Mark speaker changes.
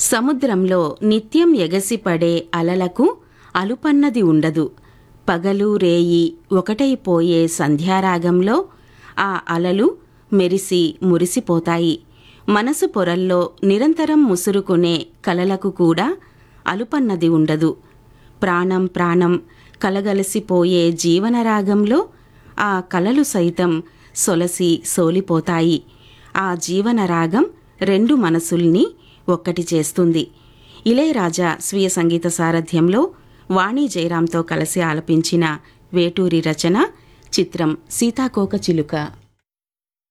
Speaker 1: సముద్రంలో నిత్యం ఎగసిపడే అలలకు అలుపన్నది ఉండదు పగలు రేయి ఒకటైపోయే సంధ్యారాగంలో ఆ అలలు మెరిసి మురిసిపోతాయి మనసు పొరల్లో నిరంతరం ముసురుకునే కలలకు కూడా అలుపన్నది ఉండదు ప్రాణం ప్రాణం కలగలసిపోయే జీవనరాగంలో ఆ కలలు సైతం సొలసి సోలిపోతాయి ఆ జీవనరాగం రెండు మనసుల్ని ఒక్కటి చేస్తుంది ఇళయరాజా స్వీయ సంగీత సారథ్యంలో వాణి జయరాంతో కలిసి ఆలపించిన వేటూరి రచన చిత్రం సీతాకోక చిలుక